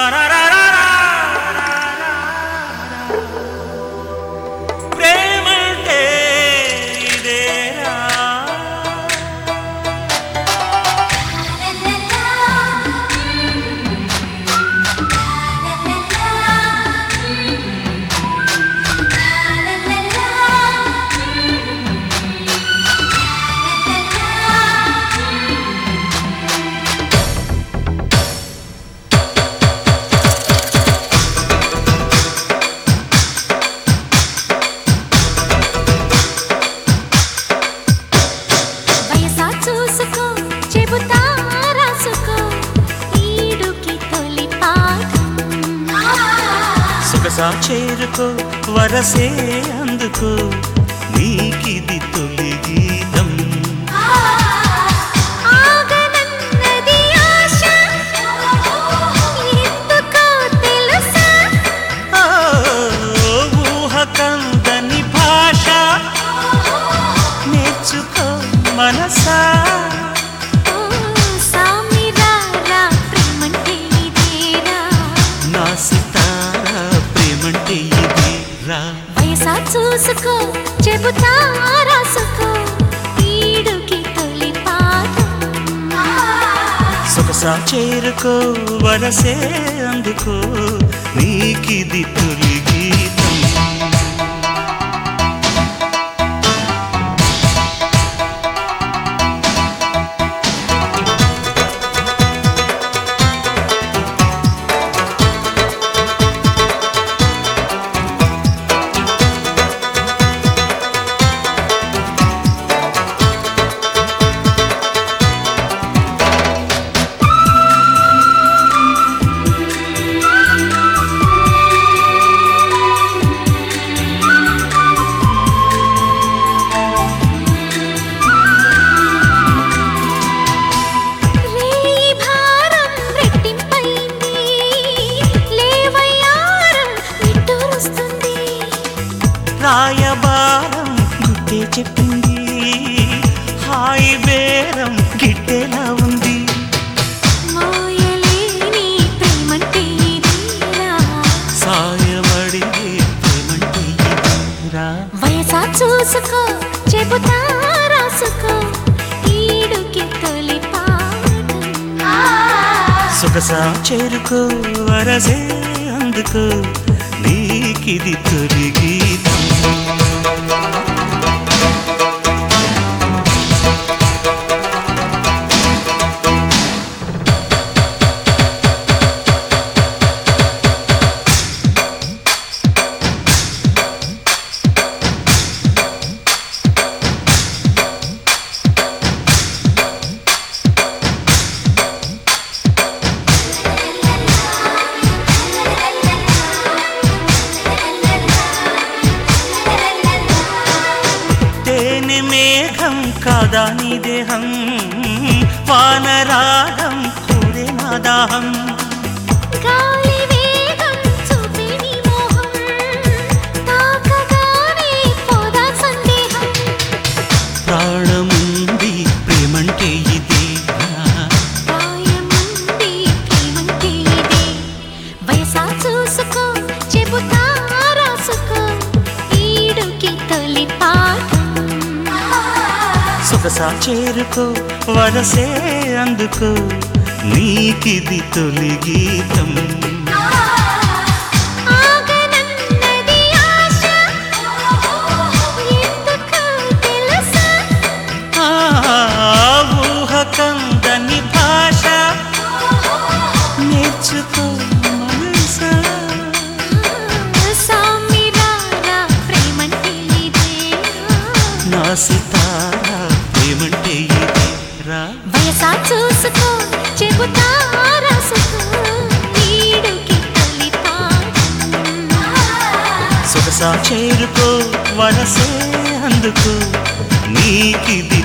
ప్రేమంటే ఇదేరా వయసా చూసుకో చెబుతా రాసుకో ఈడుకి తొలి పాఠం సొగసా చేరుకో వరసే అందుకో నీకిది తొలి గీతం ఆగనన్నది ఆశ ఎందుకో తెలుసా ఆ, ఊహ కందని భాష నేర్చుకో మనసా ఓ సామిరారా ప్రేమంటే ఇదేరా నా సితారా ప్రేమంటే ఇది రా వయసా చూసుకో చెబుతా రాసుకో ఈడుకి తొలి పాఠం సొగసా చేరుకో వరసే అందుకో నీకిది తొలి గీతం రేయి భారం రెట్టింపైంది లేవయ్యారం నిట్టూరుస్తుంది రాయబారం గుట్టే చెప్పింది హాయి బేరం గిట్టేలా ఉంది మోయలేని ప్రేమంటే ఇదేరా సాయమడిగే ప్రేమంటే ఇది రా వయసా చూసుకో చెబుతా రాసుకో ఈడుకి తొలి పాఠం సొగసా చేరుకో వరసే అందుకో నీకిది తొలి గీతం తేనె మేఘం కాదా నీ దేహం వానరాగం కూడే నా దాహం గాలి వేగం చూపే నీ మోహం తాకగానే పోదా సందేహం ప్రాణముంది ప్రేమంటే ఇదే ప్రాయముంది ప్రేమంటే ఇదే వయసా చూసుకో చెబుతా రాసుకో ఈడుకి తొలి పాఠం సొగసా చేరుకో వరసే అందుకో నీకిది తొలి గీతం ఆగనన్నది ఆశ ఎందుకో తెలుసా ఆ ఊహ కందని భాష నేర్చుకో మనసా సామిరారా ప్రేమంటే ఇదేరా నా సితారా ప్రేమంటే ఇది రా వయసా చూసుకో చెబుతా రాసుకో ఈడుకి తొలి పాఠం సొగసా చేరుకో వరసే అందుకో నీకిది